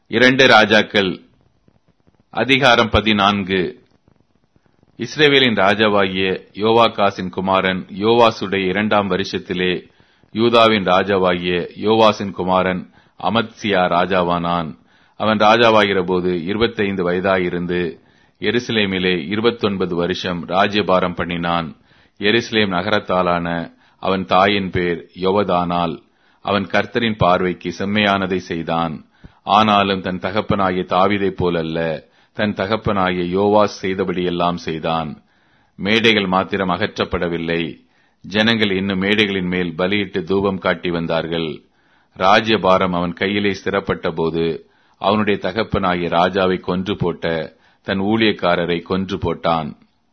இரண்டு ராஜாக்கள் அதிகாரம் பதினான்கு இஸ்ரேவேலின் ராஜாவாகிய யோவாகாசின் குமாரன் யோவாசுடைய இரண்டாம் வருஷத்திலே யூதாவின் ராஜாவாகிய யோவாசின் குமாரன் அமத்சியா ராஜாவானான் அவன் ராஜாவாகிற போது இருபத்தைந்து வயதாயிருந்து எருசலேமிலே இருபத்தொன்பது வருஷம் ராஜ்யபாரம் பண்ணினான் எருசலேம் நகரத்தாலான அவன் தாயின் பேர் யொவதானால் அவன் கர்த்தரின் பார்வைக்கு செம்மையானதை செய்தான் ஆனாலும் தன் தகப்பனாகிய தாவிதைப் போலல்ல தன் தகப்பனாகிய யோவாஸ் செய்தபடியெல்லாம் செய்தான் மேடைகள் மாத்திரம் அகற்றப்படவில்லை ஜனங்கள் இன்னும் மேடைகளின் மேல் பலியிட்டு தூபம் காட்டி வந்தார்கள் ராஜ்யபாரம் அவன் கையிலே ஸ்திரப்பட்ட போது அவனுடைய தகப்பனாகிய ராஜாவை கொன்று போட்ட தன் ஊழியக்காரரை கொன்று போட்டான்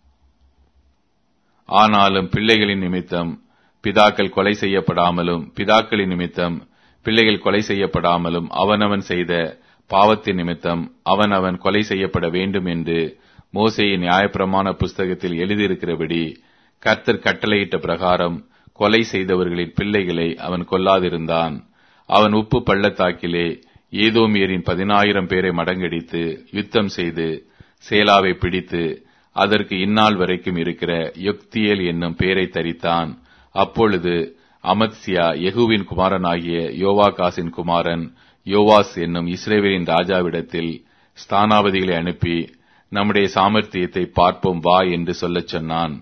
ஆனாலும் பிள்ளைகளின் நிமித்தம் பிதாக்கள் கொலை செய்யப்படாமலும் பிதாக்களின் நிமித்தம் பிள்ளைகள் கொலை செய்யப்படாமலும் அவனவன் செய்த பாவத்தின் நிமித்தம் அவனவன் கொலை செய்யப்பட வேண்டும் என்று மோசையின் நியாயப்பிரமாண புஸ்தகத்தில் எழுதியிருக்கிறபடி கர்த்தர் கட்டளையிட்ட பிரகாரம் கொலை செய்தவர்களின் பிள்ளைகளை அவன் கொல்லாதிருந்தான் அவன் உப்பு பள்ளத்தாக்கிலே ஏதோமியரின் பதினாயிரம் பேரை மடங்கடித்து யுத்தம் செய்து சேலாவை பிடித்து அதற்கு இந்நாள் வரைக்கும் இருக்கிற யொக்தியேல் என்னும் பேரை தரித்தான் அப்பொழுது அமத்சியா யெகூவின் குமாரனாகிய யோவாகாசின் குமாரன் யோவாஸ் என்னும் இஸ்ரேவேலின் ராஜாவிடத்தில் ஸ்தானாபதிகளை அனுப்பி நம்முடைய சாமர்த்தியத்தை பார்ப்போம் வா என்று சொல்லச் சொன்னான்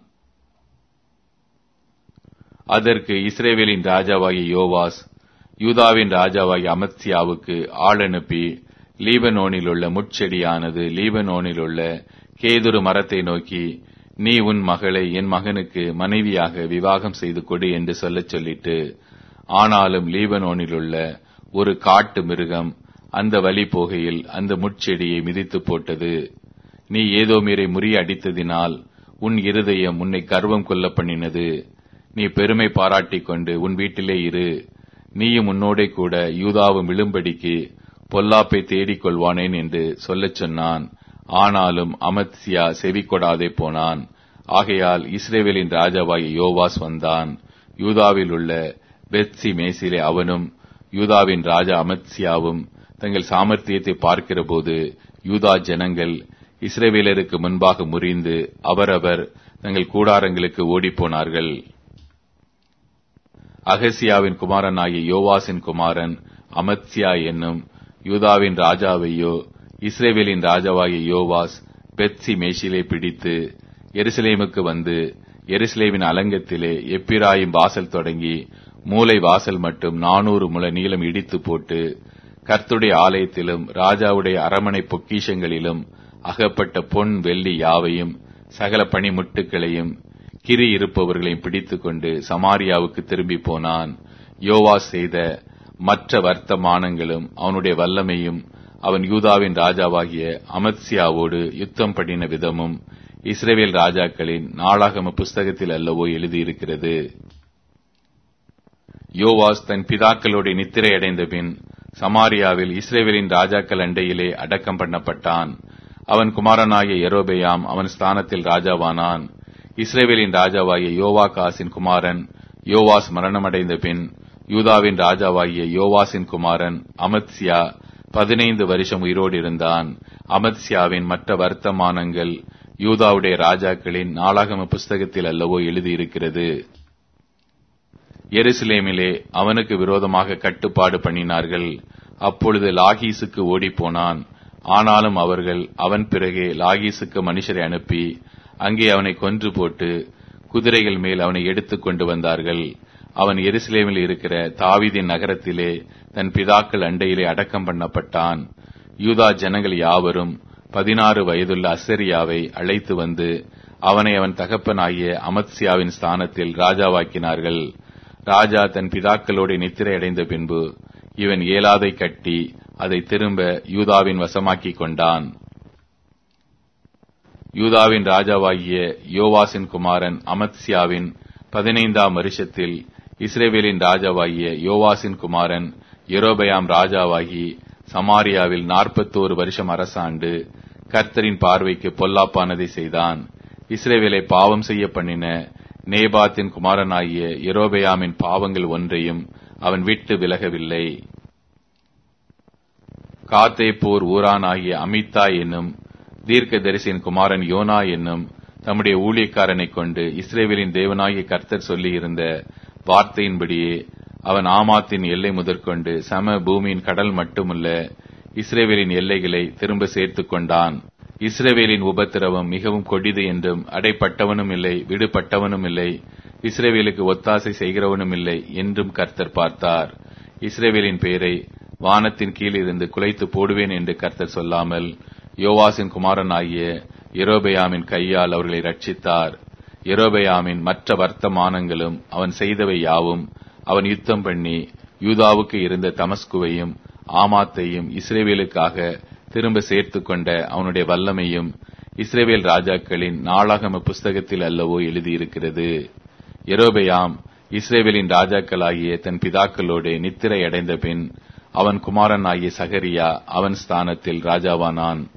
அதற்கு இஸ்ரேவேலின் ராஜாவாகிய யோவாஸ் யூதாவின் ராஜாவாகிய அமத்சியாவுக்கு ஆள் அனுப்பி லீபனோனில் உள்ள முட்செடியானது லீபனோனில் உள்ள கேதுரு மரத்தை நோக்கி நீ உன் மகளை என் மகனுக்கு மனைவியாக விவாகம் செய்து கொடு என்று சொல்லச் சொல்லிட்டு ஆனாலும் லீபனோனில் உள்ள ஒரு காட்டு மிருகம் அந்த வழி போகையில் அந்த முட்செடியை மிதித்து போட்டது நீ ஏதோ மீறை முறியடித்ததினால் உன் இருதயம் உன்னை கர்வம் கொள்ள பண்ணினது நீ பெருமை பாராட்டிக் கொண்டு உன் வீட்டிலே இரு நீயும் உன்னோடே கூட யூதாவும் விழும்படிக்கு பொல்லாப்பை தேடிக் கொள்வானேன் என்று சொல்லச் சொன்னான் ஆனாலும் அமத்சியா செவி கொடாதே போனான் ஆகையால் இஸ்ரேவேலின் ராஜாவாகிய யோவாஸ் வந்தான் யூதாவில் உள்ள பெத்சி மேசிலே அவனும் யூதாவின் ராஜா அமத்சியாவும் தங்கள் சாமர்த்தியத்தை பார்க்கிற போது யூதா ஜனங்கள் இஸ்ரேவேலருக்கு முன்பாக முறிந்து அவரவர் தங்கள் கூடாரங்களுக்கு ஓடிப்போனார்கள் அகசியாவின் குமாரனாகிய யோவாசின் குமாரன் அமத்சியா என்னும் யூதாவின் ராஜாவையோ இஸ்ரேவேலின் ராஜாவாகிய யோவாஸ் பெத்சி மேஷிலே பிடித்து எருசலேமுக்கு வந்து எருசலேமின் அலங்கத்திலே எப்பிராயும் வாசல் தொடங்கி மூலை வாசல் மட்டும் நானூறு முள நீளம் இடித்து போட்டு கர்த்துடைய ஆலயத்திலும் ராஜாவுடைய அரமனை பொக்கிஷங்களிலும் அகப்பட்ட பொன் வெள்ளி யாவையும் சகல பணிமுட்டுகளையும் கிரி இருப்பவர்களையும் பிடித்துக்கொண்டு சமாரியாவுக்கு திரும்பி போனான் யோவாஸ் செய்த மற்ற வர்த்தமானங்களும் அவனுடைய வல்லமையும் அவன் யூதாவின் ராஜாவாகிய அமத்சியாவோடு யுத்தம் பண்ணின விதமும் இஸ்ரேவேல் ராஜாக்களின் நாளாகம புஸ்தகத்தில் அல்லவோ எழுதியிருக்கிறது யோவாஸ் தன் பிதாக்களோடு நித்திரை அடைந்த பின் சமாரியாவில் இஸ்ரேவேலின் ராஜாக்கள் அண்டையிலே அடக்கம் பண்ணப்பட்டான் அவன் குமாரனாகிய எரோபெயாம் அவன் ஸ்தானத்தில் ராஜாவானான் இஸ்ரேவேலின் ராஜாவாகிய யோவாகாசின் குமாரன் யோவாஸ் மரணமடைந்த பின் யூதாவின் ராஜாவாகிய யோவாசின் குமாரன் அமத்சியா பதினைந்து வருஷம் உயிரோடு இருந்தான் அமத்சியாவின் மற்ற வர்த்தமானங்கள் யூதாவுடைய ராஜாக்களின் நாளாகம புஸ்தகத்தில் அல்லவோ எழுதியிருக்கிறது எருசலேமிலே அவனுக்கு விரோதமாக கட்டுப்பாடு பண்ணினார்கள் அப்பொழுது லாகீசுக்கு ஓடிப்போனான் ஆனாலும் அவர்கள் அவன் பிறகே லாகீசுக்கு மனுஷரை அனுப்பி அங்கே அவனை கொன்று போட்டு குதிரைகள் மேல் அவனை எடுத்துக் கொண்டு வந்தார்கள் அவன் எருசலேமில் இருக்கிற தாவிதின் நகரத்திலே தன் பிதாக்கள் அண்டையிலே அடக்கம் பண்ணப்பட்டான் யூதா ஜனங்கள் யாவரும் பதினாறு வயதுள்ள அசரியாவை அழைத்து வந்து அவனை அவன் தகப்பனாகிய அமத்சியாவின் ஸ்தானத்தில் ராஜாவாக்கினார்கள் ராஜா தன் பிதாக்களோடு நித்திரை அடைந்த பின்பு இவன் ஏலாதை கட்டி அதை திரும்ப யூதாவின் வசமாக்கிக் கொண்டான் யூதாவின் ராஜாவாகிய யோவாசின் குமாரன் அமத்சியாவின் பதினைந்தாம் வருஷத்தில் இஸ்ரேவேலின் ராஜாவாகிய யோவாசின் குமாரன் எரோபயாம் ராஜாவாகி சமாரியாவில் நாற்பத்தோரு வருஷம் அரசாண்டு கர்த்தரின் பார்வைக்கு பொல்லாப்பானதை செய்தான் இஸ்ரேவேலை பாவம் செய்ய பண்ணின நேபாத்தின் குமாரனாகிய எரோபயாமின் பாவங்கள் ஒன்றையும் அவன் விட்டு விலகவில்லை காத்தேப்பூர் ஊரானாகிய அமித்தா என்னும் தீர்க்கதரிசியின் குமாரன் யோனா என்னும் தம்முடைய ஊழியக்காரனைக் கொண்டு இஸ்ரேவேலின் தேவனாகிய கர்த்தர் சொல்லியிருந்த வார்த்தையின்படியே அவன் ஆமாத்தின் எல்லை முதற்கொண்டு சம பூமியின் கடல் மட்டுமல்ல இஸ்ரேவேலின் எல்லைகளை திரும்ப சேர்த்துக் கொண்டான் இஸ்ரேவேலின் உபத்திரவம் மிகவும் கொடிது என்றும் அடைப்பட்டவனும் இல்லை விடுபட்டவனும் இல்லை இஸ்ரேவேலுக்கு ஒத்தாசை செய்கிறவனும் இல்லை என்றும் கர்த்தர் பார்த்தார் இஸ்ரேவேலின் பெயரை வானத்தின் கீழ் இருந்து குலைத்து போடுவேன் என்று கர்த்தர் சொல்லாமல் யோவாசின் குமாரன் ஆகிய எரோபயாமின் கையால் அவர்களை ரட்சித்தார் எரோபயாமின் மற்ற வர்த்தமானங்களும் அவன் செய்தவை யாவும் அவன் யுத்தம் பண்ணி யூதாவுக்கு இருந்த தமஸ்குவையும் ஆமாத்தையும் இஸ்ரேவேலுக்காக திரும்ப சேர்த்து கொண்ட அவனுடைய வல்லமையும் இஸ்ரேவேல் ராஜாக்களின் நாளாகம புஸ்தகத்தில் அல்லவோ எழுதியிருக்கிறது எரோபயாம் இஸ்ரேவேலின் ராஜாக்களாகிய தன் பிதாக்களோடு நித்திரை அடைந்த பின் அவன் குமாரன் ஆகிய சகரியா அவன் ஸ்தானத்தில் ராஜாவானான்